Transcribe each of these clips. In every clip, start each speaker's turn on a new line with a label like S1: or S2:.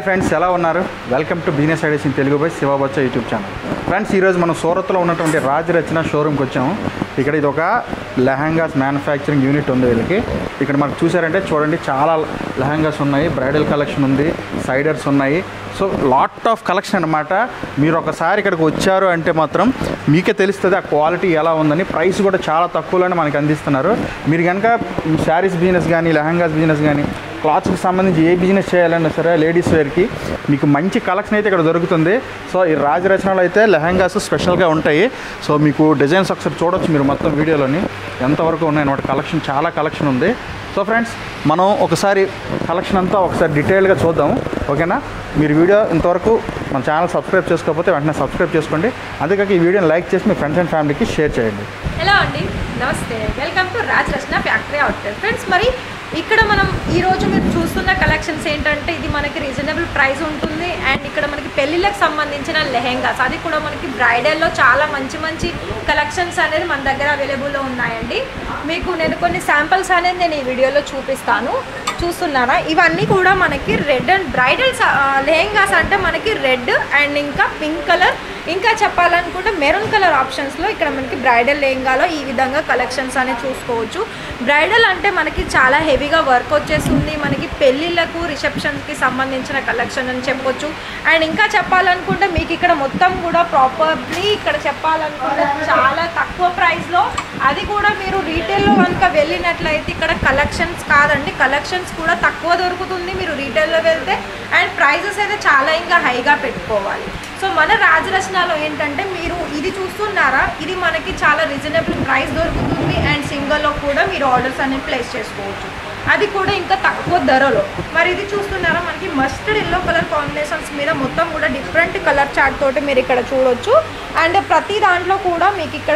S1: friends ఎలా ఉన్నారు welcome to business ideas in Telugu by Shivabachcha YouTube channel friends ఈరోజు మనం సూరత్లో ఉన్నటువంటి రాజరచన షోరూమ్కి వచ్చాము ఇక్కడ ఇది ఒక లెహంగాస్ మ్యానుఫ్యాక్చరింగ్ యూనిట్ ఉంది వీళ్ళకి ఇక్కడ మనకు చూసారంటే చూడండి చాలా లెహంగాస్ ఉన్నాయి బ్రైడల్ కలెక్షన్ ఉంది సైడర్స్ ఉన్నాయి సో లాట్ ఆఫ్ కలెక్షన్ అనమాట మీరు ఒకసారి ఇక్కడికి వచ్చారు అంటే మాత్రం మీకే తెలుస్తుంది ఆ క్వాలిటీ ఎలా ఉందని ప్రైస్ కూడా చాలా తక్కువలోనే మనకి అందిస్తున్నారు మీరు కనుక శారీస్ బిజినెస్ కానీ లెహంగాస్ బిజినెస్ కానీ క్లాత్స్కి సంబంధించి ఏ బిజినెస్ చేయాలన్నా సరే లేడీస్ వేర్కి మీకు మంచి కలెక్షన్ అయితే ఇక్కడ దొరుకుతుంది సో ఈ రాజరచనలో అయితే లెహంగాస్ స్పెషల్గా ఉంటాయి సో మీకు డిజైన్స్ ఒకసారి చూడొచ్చు మీరు మొత్తం వీడియోలోని ఎంతవరకు ఉన్నాయి అన్నమాట కలెక్షన్ చాలా కలెక్షన్ ఉంది సో ఫ్రెండ్స్ మనం ఒకసారి కలెక్షన్ అంతా ఒకసారి డీటెయిల్గా చూద్దాం ఓకేనా మీరు వీడియో ఇంతవరకు మన ఛానల్ సబ్స్క్రైబ్ చేసుకోకపోతే వెంటనే సబ్స్క్రైబ్ చేసుకోండి అంతేకాక ఈ వీడియోని లైక్ చేసి మీ ఫ్రెండ్స్ అండ్ ఫ్యామిలీకి షేర్ చేయండి
S2: హలో అండి నమస్తే welcome to Raj Rachana factory outlet friends మరి ఇక్కడ మనం ఈ రోజు మీరు చూస్తున్న కలెక్షన్స్ ఏంటంటే ఇది మనకి రీజనబుల్ ప్రైస్ ఉంటుంది అండ్ ఇక్కడ మనకి పెళ్ళిళ్ళకి సంబంధించిన లెహెంగాస్ అది కూడా మనకి బ్రైడల్లో చాలా మంచి మంచి కలెక్షన్స్ అనేది మన దగ్గర అవైలబుల్లో ఉన్నాయండి మీకు నేను కొన్ని శాంపిల్స్ అనేది నేను ఈ వీడియోలో చూపిస్తాను చూస్తున్నారా ఇవన్నీ కూడా మనకి రెడ్ అండ్ బ్రైడల్ లెహెంగాస్ అంటే మనకి రెడ్ అండ్ ఇంకా పింక్ కలర్ ఇంకా చెప్పాలనుకుంటే మెరూన్ కలర్ ఆప్షన్స్లో ఇక్కడ మనకి బ్రైడల్ లెహంగాలో ఈ విధంగా కలెక్షన్స్ అనేది చూసుకోవచ్చు బ్రైడల్ అంటే మనకి చాలా హెవీగా వర్క్ వచ్చేస్తుంది మనకి పెళ్ళిళ్ళకు రిసెప్షన్స్కి సంబంధించిన కలెక్షన్ అని చెప్పొచ్చు అండ్ ఇంకా చెప్పాలనుకుంటే మీకు ఇక్కడ మొత్తం కూడా ప్రాపర్లీ ఇక్కడ చెప్పాలనుకుంటే చాలా తక్కువ ప్రైస్లో అది కూడా మీరు రీటైల్లో కనుక వెళ్ళినట్లయితే ఇక్కడ కలెక్షన్స్ కాదండి కలెక్షన్స్ కూడా తక్కువ దొరుకుతుంది మీరు రీటైల్లో వెళ్తే అండ్ ప్రైజెస్ అయితే చాలా ఇంకా హైగా పెట్టుకోవాలి సో మన రాజరచనలో ఏంటంటే మీరు ఇది చూస్తున్నారా ఇది మనకి చాలా రీజనబుల్ ప్రైస్ దొరుకుతుంది అండ్ సింగిల్లో కూడా మీరు ఆర్డర్స్ అనేది ప్లేస్ చేసుకోవచ్చు అది కూడా ఇంకా తక్కువ ధరలో మరి ఇది చూస్తున్నారా మనకి మస్టర్డ్ ఎల్లో కలర్ కాంబినేషన్స్ మీద మొత్తం కూడా డిఫరెంట్ కలర్ చార్ట్ తోటి మీరు ఇక్కడ చూడొచ్చు అండ్ ప్రతి దాంట్లో కూడా మీకు ఇక్కడ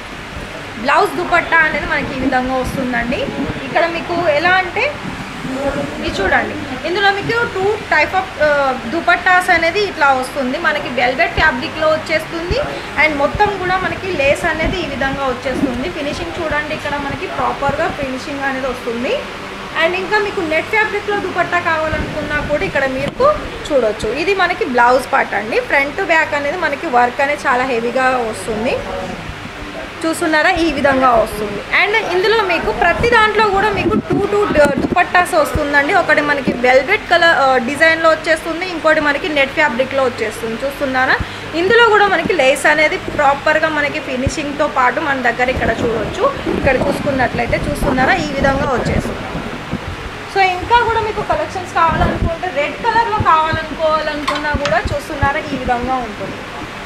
S2: బ్లౌజ్ దుపట్టా అనేది మనకి ఈ విధంగా వస్తుందండి ఇక్కడ మీకు ఎలా అంటే ఇది చూడండి ఇందులో మీకు టూ టైప్ ఆఫ్ దుపట్టాస్ అనేది ఇట్లా వస్తుంది మనకి వెల్వెట్ ఫ్యాబ్రిక్లో వచ్చేస్తుంది అండ్ మొత్తం కూడా మనకి లేస్ అనేది ఈ విధంగా వచ్చేస్తుంది ఫినిషింగ్ చూడండి ఇక్కడ మనకి ప్రాపర్గా ఫినిషింగ్ అనేది వస్తుంది అండ్ ఇంకా మీకు నెట్ ఫ్యాబ్రిక్లో దుపట్టా కావాలనుకున్నా కూడా ఇక్కడ మీకు చూడొచ్చు ఇది మనకి బ్లౌజ్ పార్ట్ అండి ఫ్రంట్ బ్యాక్ అనేది మనకి వర్క్ అనేది చాలా హెవీగా వస్తుంది చూస్తున్నారా ఈ విధంగా వస్తుంది అండ్ ఇందులో మీకు ప్రతి దాంట్లో కూడా మీకు టూ టూ దుపట్టాస్ వస్తుందండి ఒకటి మనకి వెల్వెట్ కలర్ డిజైన్లో వచ్చేస్తుంది ఇంకోటి మనకి నెట్ ఫ్యాబ్రిక్లో వచ్చేస్తుంది చూస్తున్నారా ఇందులో కూడా మనకి లేస్ అనేది ప్రాపర్గా మనకి ఫినిషింగ్తో పాటు మన దగ్గర ఇక్కడ చూడవచ్చు ఇక్కడ చూసుకున్నట్లయితే చూస్తున్నారా ఈ విధంగా వచ్చేస్తుంది సో ఇంకా కూడా మీకు కలెక్షన్స్ కావాలనుకుంటే రెడ్ కలర్లో కావాలనుకోవాలనుకున్నా కూడా చూస్తున్నారా ఈ విధంగా ఉంటుంది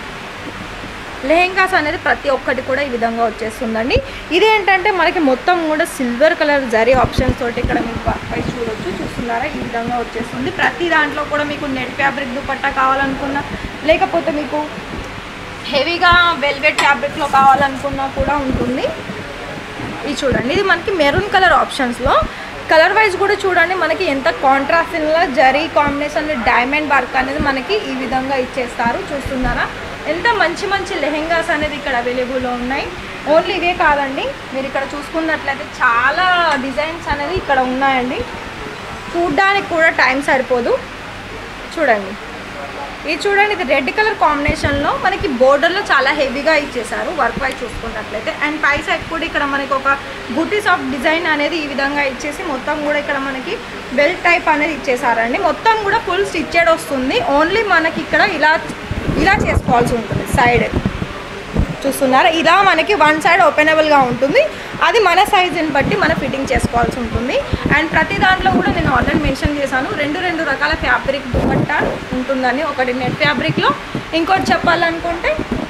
S2: లెహెంగాస్ అనేది ప్రతి ఒక్కటి కూడా ఈ విధంగా వచ్చేస్తుందండి ఇదేంటంటే మనకి మొత్తం కూడా సిల్వర్ కలర్ జరీ ఆప్షన్స్ తోటి ఇక్కడ మీకు పై చూడొచ్చు చూస్తున్నారా ఈ విధంగా వచ్చేస్తుంది ప్రతి దాంట్లో కూడా మీకు నెట్ ఫ్యాబ్రిక్ దుపట్టా కావాలనుకున్నా లేకపోతే మీకు హెవీగా వెల్వెట్ ఫ్యాబ్రిక్లో కావాలనుకున్నా కూడా ఉంటుంది ఇది చూడండి ఇది మనకి మెరూన్ కలర్ ఆప్షన్స్లో కలర్ వైజ్ కూడా చూడండి మనకి ఎంత కాంట్రాస్టింగ్లో జరీ కాంబినేషన్ డైమండ్ వర్క్ అనేది మనకి ఈ విధంగా ఇచ్చేస్తారు చూస్తున్నారా ఎంత మంచి మంచి లెహెంగాస్ అనేది ఇక్కడ అవైలబుల్లో ఉన్నాయి ఓన్లీ ఇవే కాదండి మీరు ఇక్కడ చూసుకున్నట్లయితే చాలా డిజైన్స్ అనేది ఇక్కడ ఉన్నాయండి చూడ్డానికి కూడా టైం సరిపోదు చూడండి ఇది చూడండి ఇది రెడ్ కలర్ కాంబినేషన్లో మనకి బోర్డర్లో చాలా హెవీగా ఇచ్చేసారు వర్క్ వైజ్ చూసుకున్నట్లయితే అండ్ పై సైడ్ కూడా ఇక్కడ మనకి ఒక బూటీస్ ఆఫ్ డిజైన్ అనేది ఈ విధంగా ఇచ్చేసి మొత్తం కూడా ఇక్కడ మనకి బెల్ట్ టైప్ అనేది ఇచ్చేసారండి మొత్తం కూడా ఫుల్ స్టిచ్చెడ్ వస్తుంది ఓన్లీ మనకి ఇక్కడ ఇలా ఇలా చేసుకోవాల్సి ఉంటుంది సైడ్ చూస్తున్నారా ఇలా మనకి వన్ సైడ్ ఓపెనబుల్గా ఉంటుంది అది మన సైజుని బట్టి మనం ఫిట్టింగ్ చేసుకోవాల్సి ఉంటుంది అండ్ ప్రతి దాంట్లో కూడా నేను ఆల్రెడీ మెన్షన్ చేశాను రెండు రెండు రకాల ఫ్యాబ్రిక్ దుపట్టా ఉంటుందని ఒకటి నెట్ ఫ్యాబ్రిక్లో ఇంకోటి చెప్పాలనుకుంటే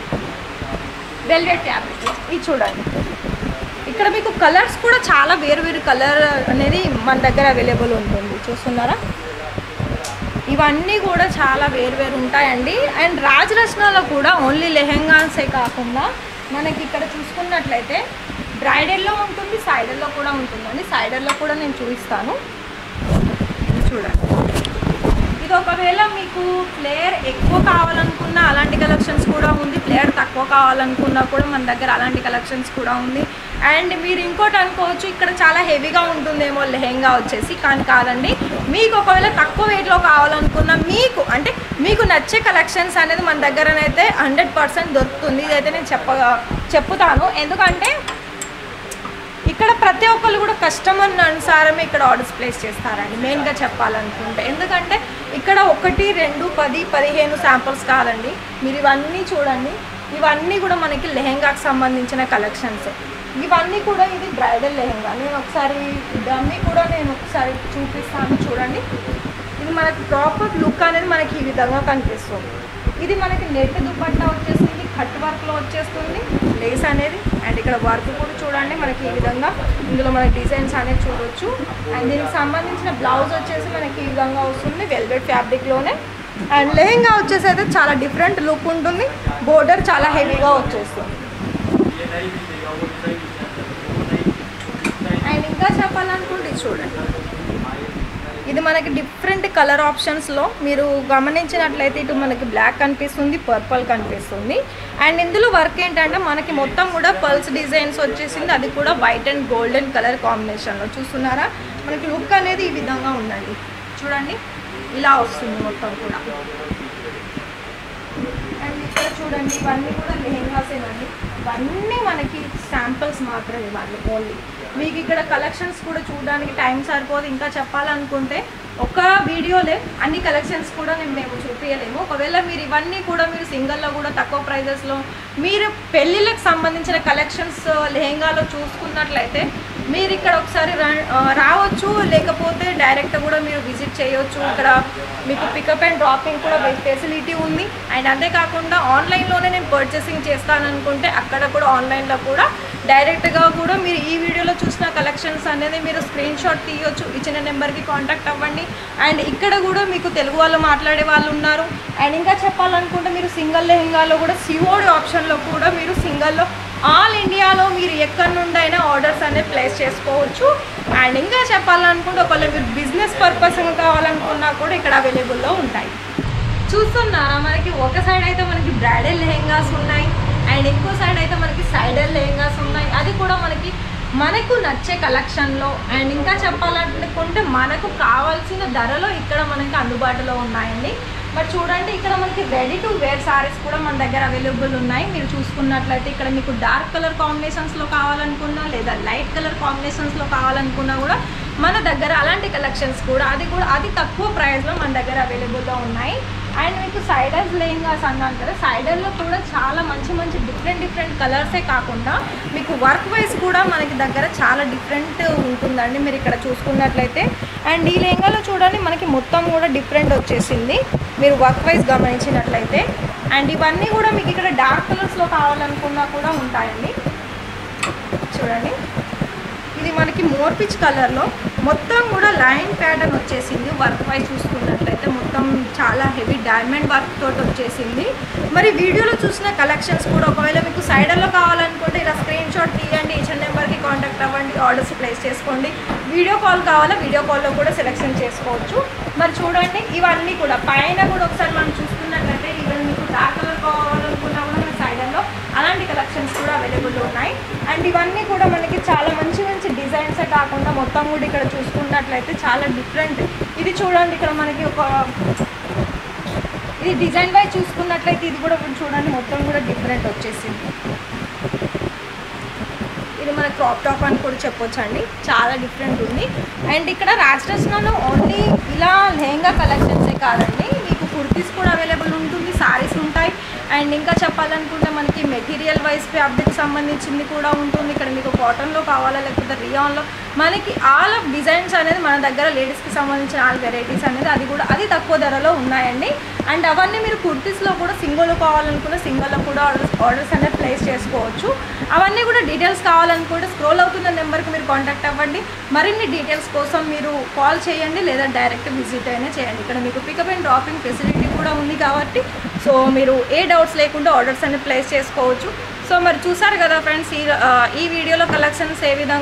S2: వెల్వెట్ ఫ్యాబ్రిక్లో ఇది చూడండి ఇక్కడ మీకు కలర్స్ కూడా చాలా వేరు వేరు కలర్ అనేది మన దగ్గర అవైలబుల్ ఉంటుంది చూస్తున్నారా ఇవన్నీ కూడా చాలా వేరు వేరు ఉంటాయండి అండ్ రాజరచనలో కూడా ఓన్లీ లెహెంగాసే కాకుండా మనకి ఇక్కడ చూసుకున్నట్లయితే బ్రైడల్లో ఉంటుంది సైడర్లో కూడా ఉంటుందండి సైడర్లో కూడా నేను చూపిస్తాను ఇది చూడండి ఇది ఇది ఒకవేళ మీకు ఫ్లేయర్ ఎక్కువ కావాలనుకున్న అలాంటి కలెక్షన్స్ కూడా ఉంది ఫ్లేయర్ తక్కువ కావాలనుకున్నా కూడా మన దగ్గర అలాంటి కలెక్షన్స్ కూడా ఉంది అండ్ మీరు ఇంకోటి అనుకోవచ్చు ఇక్కడ చాలా హెవీగా ఉంటుందేమో లెహెంగా వచ్చేసి కానీ కాదండి మీకు ఒకవేళ తక్కువ వెయిట్లో కావాలనుకున్న మీకు అంటే మీకు నచ్చే కలెక్షన్స్ అనేది మన దగ్గరనైతే హండ్రెడ్ పర్సెంట్ దొరుకుతుంది ఇదైతే నేను చెప్ప చెప్పుతాను ఎందుకంటే ఇక్కడ ప్రతి ఒక్కరు కూడా కస్టమర్ అనుసారమే ఇక్కడ ఆర్డర్స్ ప్లేస్ చేస్తారండి మెయిన్గా చెప్పాలనుకుంటే ఎందుకంటే ఇక్కడ ఒకటి రెండు పది పదిహేను శాంపుల్స్ కాదండి మీరు ఇవన్నీ చూడండి ఇవన్నీ కూడా మనకి లెహెంగాకి సంబంధించిన కలెక్షన్స్ ఇవన్నీ కూడా ఇది బ్రైడల్ లెహెంగా నేను ఒకసారి డమ్మీ కూడా నేను ఒకసారి చూపిస్తాను చూడండి ఇది మనకి ప్రాపర్ లుక్ అనేది మనకి ఈ విధంగా కనిపిస్తుంది ఇది మనకి నెట్ దుపట్టా వచ్చేసింది కట్ వర్క్లో వచ్చేస్తుంది లేస్ అనేది అండ్ ఇక్కడ వర్క్ కూడా చూడండి మనకి ఈ విధంగా ఇందులో మనకి డిజైన్స్ అనేది చూడొచ్చు అండ్ దీనికి సంబంధించిన బ్లౌజ్ వచ్చేసి మనకి ఈ విధంగా వస్తుంది వెల్వెట్ ఫ్యాబ్రిక్లోనే అండ్ లెహెంగా వచ్చేసి అయితే చాలా డిఫరెంట్ లుక్ ఉంటుంది బోర్డర్ చాలా హెవీగా వచ్చేస్తుంది అండ్ ఇంకా చెప్పాలనుకుంటే ఇది చూడండి ఇది మనకి డిఫరెంట్ కలర్ ఆప్షన్స్లో మీరు గమనించినట్లయితే ఇటు మనకి బ్లాక్ కనిపిస్తుంది పర్పుల్ కనిపిస్తుంది అండ్ ఇందులో వర్క్ ఏంటంటే మనకి మొత్తం కూడా పల్స్ డిజైన్స్ వచ్చేసింది అది కూడా వైట్ అండ్ గోల్డెన్ కలర్ కాంబినేషన్లో చూస్తున్నారా మనకి లుక్ అనేది ఈ విధంగా ఉందండి చూడండి ఇలా వస్తుంది మొత్తం కూడా అండ్ ఇక్కడ చూడండి ఇవన్నీ కూడా లెహెంగాసేనండి ఇవన్నీ మనకి శాంపిల్స్ మాత్రమే ఇవన్నీ ఓన్లీ మీకు ఇక్కడ కలెక్షన్స్ కూడా చూడడానికి టైం సరిపోదు ఇంకా చెప్పాలనుకుంటే ఒక వీడియోలే అన్ని కలెక్షన్స్ కూడా నేను మేము చూపించలేము ఒకవేళ మీరు ఇవన్నీ కూడా మీరు సింగిల్లో కూడా తక్కువ ప్రైజెస్లో మీరు పెళ్ళిళ్ళకి సంబంధించిన కలెక్షన్స్ లెహెంగాలో చూసుకున్నట్లయితే మీరు ఇక్కడ ఒకసారి రా- ఆ, రావచ్చు లేకపోతే డైరెక్ట్ కూడా మీరు విజిట్ చేయొచ్చు ఇక్కడ మీకు పికప్ అండ్ డ్రాపింగ్ కూడా ఫెసిలిటీ ఉంది అండ్ అంతేకాకుండా ఆన్లైన్లోనే నేను పర్చేసింగ్ చేస్తాననుకుంటే అక్కడ కూడా ఆన్లైన్లో కూడా డైరెక్ట్గా కూడా మీరు ఈ వీడియోలో చూసిన కలెక్షన్స్ అనేది మీరు స్క్రీన్ షాట్ తీయొచ్చు ఇచ్చిన నెంబర్కి కాంటాక్ట్ అవ్వండి అండ్ ఇక్కడ కూడా మీకు తెలుగు వాళ్ళు మాట్లాడే వాళ్ళు ఉన్నారు అండ్ ఇంకా చెప్పాలనుకుంటే మీరు సింగల్ లెహెంగాలో కూడా సిఓడి ఆప్షన్లో కూడా మీరు సింగల్లో ఆల్ ఇండియాలో మీరు ఎక్కడి నుండి అయినా ఆర్డర్స్ అనేది ప్లేస్ చేసుకోవచ్చు అండ్ ఇంకా చెప్పాలనుకుంటే ఒకవేళ మీరు బిజినెస్ పర్పస్ కావాలనుకున్నా కూడా ఇక్కడ అవైలబుల్లో ఉంటాయి చూస్తున్నారా మనకి ఒక సైడ్ అయితే మనకి బ్రైడల్ లెహెంగాస్ ఉన్నాయి అండ్ ఇంకో సైడ్ అయితే మనకి సైడల్ లెహెంగాస్ ఉన్నాయి అది కూడా మనకి మనకు నచ్చే కలెక్షన్లో అండ్ ఇంకా చెప్పాలనుకుంటే మనకు కావాల్సిన ధరలో ఇక్కడ మనకి అందుబాటులో ఉన్నాయండి మరి చూడండి ఇక్కడ మనకి రెడీ టు వేర్ సారీస్ కూడా మన దగ్గర అవైలబుల్ ఉన్నాయి మీరు చూసుకున్నట్లయితే ఇక్కడ మీకు డార్క్ కలర్ కాంబినేషన్స్లో కావాలనుకున్నా లేదా లైట్ కలర్ కాంబినేషన్స్లో కావాలనుకున్నా కూడా మన దగ్గర అలాంటి కలెక్షన్స్ కూడా అది కూడా అది తక్కువ ప్రైస్లో మన దగ్గర అవైలబుల్లో ఉన్నాయి అండ్ మీకు సైడర్స్ లెహంగాస్ అన్నాను కదా సైడర్లో కూడా చాలా మంచి మంచి డిఫరెంట్ డిఫరెంట్ కలర్సే కాకుండా మీకు వర్క్ వైజ్ కూడా మనకి దగ్గర చాలా డిఫరెంట్ ఉంటుందండి మీరు ఇక్కడ చూసుకున్నట్లయితే అండ్ ఈ లెహంగాలో చూడండి మనకి మొత్తం కూడా డిఫరెంట్ వచ్చేసింది మీరు వర్క్ వైజ్ గమనించినట్లయితే అండ్ ఇవన్నీ కూడా మీకు ఇక్కడ డార్క్ కలర్స్లో కావాలనుకున్నా కూడా ఉంటాయండి చూడండి ఇది మనకి మోర్పిచ్ కలర్లో మొత్తం కూడా లైన్ ప్యాటర్న్ వచ్చేసింది వర్క్ వైజ్ చూసుకున్నట్లయితే మొత్తం చాలా హెవీ డైమండ్ వర్క్ తోటి వచ్చేసింది మరి వీడియోలో చూసిన కలెక్షన్స్ కూడా ఒకవేళ మీకు సైడర్లో కావాలనుకుంటే ఇలా స్క్రీన్ షాట్ తీయండి ఈచ్ నెంబర్కి కాంటాక్ట్ అవ్వండి ఆర్డర్స్ ప్లేస్ చేసుకోండి వీడియో కాల్ కావాలా వీడియో కాల్లో కూడా సెలెక్షన్ చేసుకోవచ్చు మరి చూడండి ఇవన్నీ కూడా పైన కూడా ఒకసారి మనం చూసుకున్నట్లయితే ఈవెన్ మీకు డార్క్ కలర్ కావాలనుకున్నా కూడా మన సైడర్లో అలాంటి కలెక్షన్స్ కూడా అవైలబుల్ ఉన్నాయి అండ్ ఇవన్నీ కూడా మనకి చాలా మంచి మంచి డిజైన్సే కాకుండా మొత్తం కూడా ఇక్కడ చూసుకున్నట్లయితే చాలా డిఫరెంట్ ఇది చూడండి ఇక్కడ మనకి ఒక ఇది డిజైన్ వైజ్ చూసుకున్నట్లయితే ఇది కూడా చూడండి మొత్తం కూడా డిఫరెంట్ వచ్చేసింది ఇది మన క్రాప్ టాప్ అని కూడా చెప్పొచ్చు అండి చాలా డిఫరెంట్ ఉంది అండ్ ఇక్కడ రాజరత్నాలో ఓన్లీ ఇలా లెహంగా కలెక్షన్సే కాదండి మీకు కుర్తీస్ కూడా అవైలబుల్ ఉంటుంది సారీస్ ఉంటాయి అండ్ ఇంకా చెప్పాలనుకుంటే మనకి మెటీరియల్ వైజ్ ఫ్యాబ్రిక్ సంబంధించింది కూడా ఉంటుంది ఇక్కడ మీకు కాటన్లో కావాలా లేకపోతే రియాన్లో మనకి ఆల్ ఆఫ్ డిజైన్స్ అనేది మన దగ్గర లేడీస్కి సంబంధించిన ఆల్ వెరైటీస్ అనేది అది కూడా అది తక్కువ ధరలో ఉన్నాయండి అండ్ అవన్నీ మీరు కుర్తీస్లో కూడా సింగిల్ కావాలనుకున్న సింగిల్లో కూడా ఆర్డర్స్ ఆర్డర్స్ అనేది ప్లేస్ చేసుకోవచ్చు అవన్నీ కూడా డీటెయిల్స్ కావాలనుకుంటే స్క్రోల్ అవుతున్న నెంబర్కి మీరు కాంటాక్ట్ అవ్వండి మరిన్ని డీటెయిల్స్ కోసం మీరు కాల్ చేయండి లేదా డైరెక్ట్ విజిట్ అయినా చేయండి ఇక్కడ మీకు పికప్ అండ్ డ్రాపింగ్ ఫెసిలిటీ కూడా ఉంది కాబట్టి సో మీరు ఏ డౌట్స్ లేకుండా ఆర్డర్స్ అనేది ప్లేస్ చేసుకోవచ్చు సో మరి చూసారు కదా ఫ్రెండ్స్ ఈ ఆ, ఈ వీడియోలో కలెక్షన్స్ ఏ విధంగా